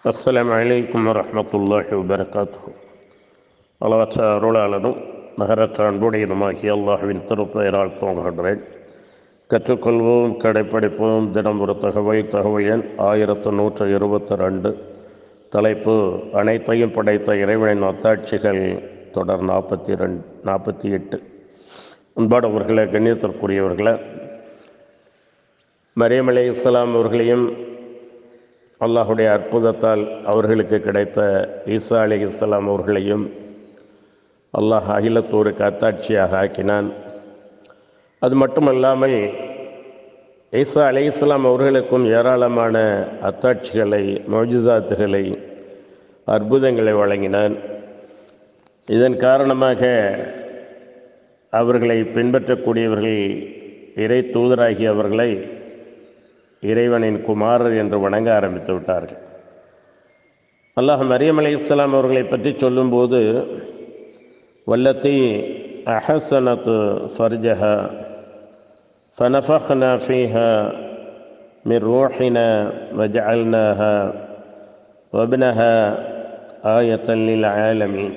அஸ்ஸலாம் அலைக்கும் வரஹ்மத்துல்லாஹி வபரகாத்துஹு அளவற்ற அருளாளனும் நகரற்ற அன்புடையனுமாகிய அல்லாஹுவின் திருப்பெயரால் துவங்குகின்றேன் கற்றுக்கொள்வோம் கடைப்பிடிப்போம் தினம் ஒரு தகவல் தகவல் எண் ஆயிரத்து நூற்று இருபத்தி ரெண்டு தலைப்பு அனைத்தையும் படைத்த இறைவனின் அத்தாட்சிகள் தொடர் நாற்பத்தி ரெண்டு நாற்பத்தி எட்டு அன்பாடவர்களே கண்ணியத்திற்குரியவர்களே மரியம் அலை இஸ்லாம் அவர்களையும் அல்லாஹுடைய அற்புதத்தால் அவர்களுக்கு கிடைத்த ஈசா அலி இஸ்லாம் அவர்களையும் அல்லாஹ் அகிலத்தூருக்கு அத்தாட்சியாக ஆக்கினான் அது மட்டுமல்லாமல் ஈசா அலி இஸ்லாம் அவர்களுக்கும் ஏராளமான அத்தாட்சிகளை மொஜிசாத்துகளை அற்புதங்களை வழங்கினான் இதன் காரணமாக அவர்களை பின்பற்றக்கூடியவர்கள் இறை தூதராகியவர்களை இறைவனின் குமாரர் என்று வணங்க ஆரம்பித்து விட்டார்கள் அல்லாஹ் மரியம் அலி இஸ்லாம் அவர்களை பற்றி சொல்லும்போது வல்லத்தி அஹசனத்து ஃபர்ஜஹ ஃபனஃபஹ்னா ஃபீஹா மிர் ரூஹினா வஜஅல்னாஹா வப்னஹா ஆயத்தன் லில் ஆலமீன்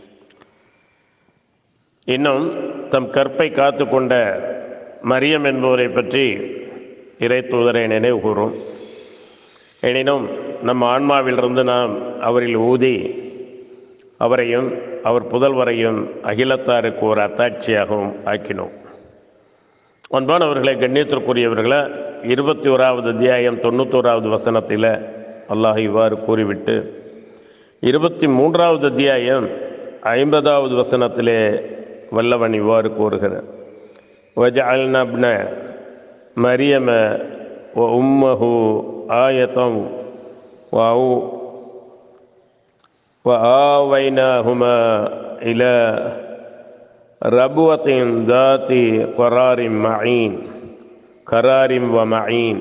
இன்னும் தம் கற்பை காத்து கொண்ட மரியம் என்பவரை பற்றி இறை தூதரை நினைவு கூறும் எனினும் நம் ஆன்மாவிலிருந்து நாம் அவரில் ஊதி அவரையும் அவர் புதல்வரையும் அகிலத்தாருக்கு ஒரு அத்தாட்சியாகவும் ஆக்கினோம் அன்பானவர்களை கண்ணியத்திற்குரியவர்களை இருபத்தி ஓராவது அத்தியாயம் தொண்ணூத்தோராவது வசனத்தில் அல்லாஹ் இவ்வாறு கூறிவிட்டு இருபத்தி மூன்றாவது அத்தியாயம் ஐம்பதாவது வசனத்திலே வல்லவன் இவ்வாறு கூறுகிறார் வஜஅல்னப்ன مريم وأمه آية وأو وآويناهما إلى ربوة ذات قرار معين قرار ومعين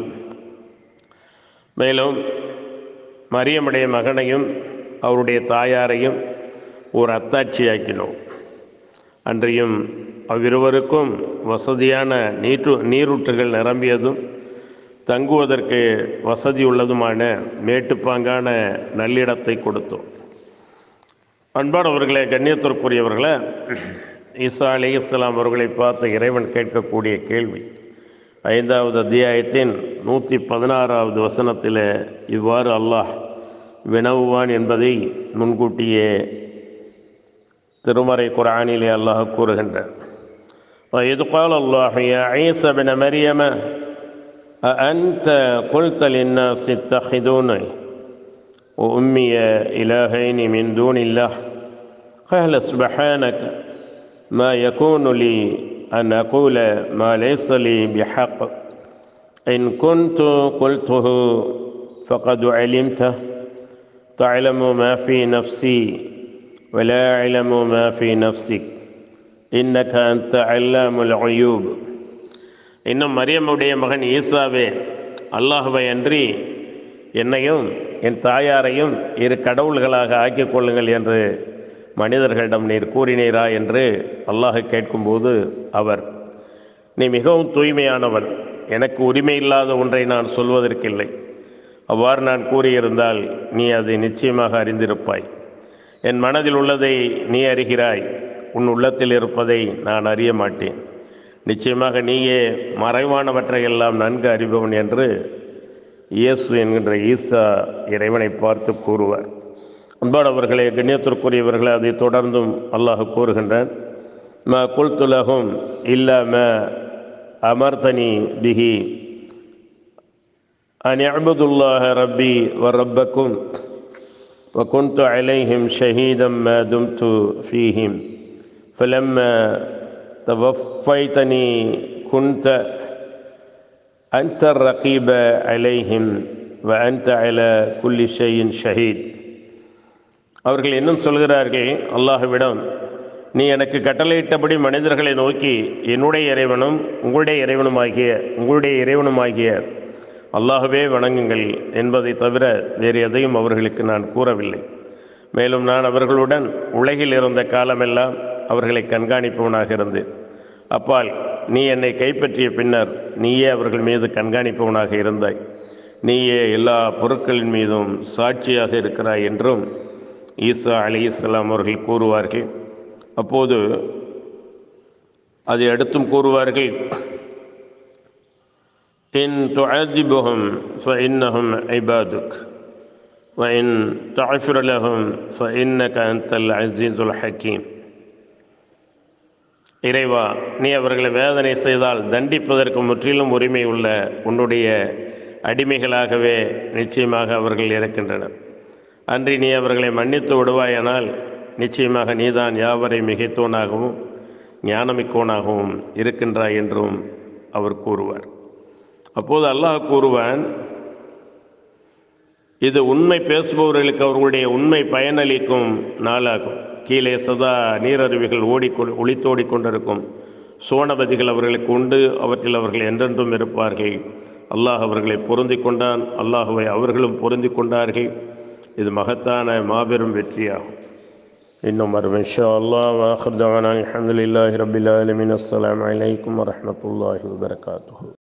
மேலும் மரியமுடைய மகனையும் அவருடைய தாயாரையும் ஒரு அத்தாட்சியாக்கினோம் அன்றையும் அவ்விருவருக்கும் வசதியான நீற்று நீரூற்றுகள் நிரம்பியதும் தங்குவதற்கு வசதி உள்ளதுமான மேட்டுப்பாங்கான நல்லிடத்தை கொடுத்தோம் அன்பானவர்களே கண்ணியத்திற்குரியவர்களே ஈசா அலி இஸ்லாம் அவர்களை பார்த்த இறைவன் கேட்கக்கூடிய கேள்வி ஐந்தாவது அத்தியாயத்தின் நூற்றி பதினாறாவது வசனத்தில் இவ்வாறு அல்லாஹ் வினவுவான் என்பதை முன்கூட்டியே திருமறை குரானிலே அல்லாஹ் கூறுகின்றார் وإذ قال الله يا عيسى ابن مريم أأنت قلت للناس اتخذوني وأمي إلهين من دون الله قال سبحانك ما يكون لي أن أقول ما ليس لي بحق إن كنت قلته فقد علمته تعلم ما في نفسي ولا أعلم ما في نفسك இன்னக அந்த அல்லாமுல் அயூப் இன்னும் மரியமுடைய மகன் ஈசாவே அல்லாஹுவை அன்றி என்னையும் என் தாயாரையும் இரு கடவுள்களாக ஆக்கிக் கொள்ளுங்கள் என்று மனிதர்களிடம் நீர் கூறினீரா என்று அல்லாஹ் கேட்கும்போது அவர் நீ மிகவும் தூய்மையானவன் எனக்கு உரிமை இல்லாத ஒன்றை நான் சொல்வதற்கில்லை அவ்வாறு நான் கூறியிருந்தால் நீ அதை நிச்சயமாக அறிந்திருப்பாய் என் மனதில் உள்ளதை நீ அறிகிறாய் உன் உள்ளத்தில் இருப்பதை நான் அறிய மாட்டேன் நிச்சயமாக நீயே மறைவானவற்றையெல்லாம் நன்கு அறிபவன் என்று இயேசு என்கின்ற ஈசா இறைவனை பார்த்து கூறுவார் அன்பானவர்களே கண்ணியத்திற்குரியவர்களே அதை தொடர்ந்தும் அல்லாஹ் கூறுகின்றான் ம குல்துலகும் இல்ல ம அமர்தனி பிஹி அன் அபுதுல்லாஹ ரப்பி வ ரப்பக்கும் وكنت عليهم شهيدا ما دمت فيهم فلما توفيتني كنت أنت الرقيب عليهم وأنت على كل شيء شهيد அவர்கள் இன்னும் சொல்கிறார்கள் அல்லாஹுவிடம் நீ எனக்கு கட்டளையிட்டபடி மனிதர்களை நோக்கி என்னுடைய இறைவனும் உங்களுடைய இறைவனுமாகிய உங்களுடைய இறைவனுமாகிய அல்லாஹுவே வணங்குங்கள் என்பதை தவிர வேறு எதையும் அவர்களுக்கு நான் கூறவில்லை மேலும் நான் அவர்களுடன் உலகில் இருந்த காலமெல்லாம் அவர்களை கண்காணிப்பவனாக இருந்தேன் அப்பால் நீ என்னை கைப்பற்றிய பின்னர் நீயே அவர்கள் மீது கண்காணிப்பவனாக இருந்தாய் நீயே எல்லா பொருட்களின் மீதும் சாட்சியாக இருக்கிறாய் என்றும் ஈசா அலி இஸ்லாம் அவர்கள் கூறுவார்கள் அப்போது அதை அடுத்தும் கூறுவார்கள் இன் துஅதிபுஹும் فإنهم عبادك وإن تعفر لهم فإنك أنت العزيز الحكيم இறைவா நீ அவர்களை வேதனை செய்தால் தண்டிப்பதற்கு முற்றிலும் உரிமை உள்ள உன்னுடைய அடிமைகளாகவே நிச்சயமாக அவர்கள் இருக்கின்றனர் அன்றி நீ அவர்களை மன்னித்து விடுவாயானால் நிச்சயமாக நீதான் யாவரை மிகைத்தோனாகவும் ஞானமிக்கோனாகவும் இருக்கின்றாய் என்றும் அவர் கூறுவார் அப்போது அல்லாஹ் கூறுவான் இது உண்மை பேசுபவர்களுக்கு அவர்களுடைய உண்மை பயனளிக்கும் நாளாகும் கீழே சதா நீரருவிகள் ஓடிக்கொ ஒளித்தோடி கொண்டிருக்கும் சோனபதிகள் அவர்களுக்கு உண்டு அவற்றில் அவர்கள் என்றென்றும் இருப்பார்கள் அல்லாஹ் அவர்களை பொருந்தி கொண்டான் அல்லாஹுவை அவர்களும் பொருந்தி கொண்டார்கள் இது மகத்தான மாபெரும் வெற்றியாகும் இன்னும் வரும் இன்ஷா அல்லாஹ் வாஹர் தவானா அலமதுல்லாஹி ரபில் ஆலமின் அஸ்லாம் வலைக்கம் வரமத்துல்லாஹி வபரகாத்து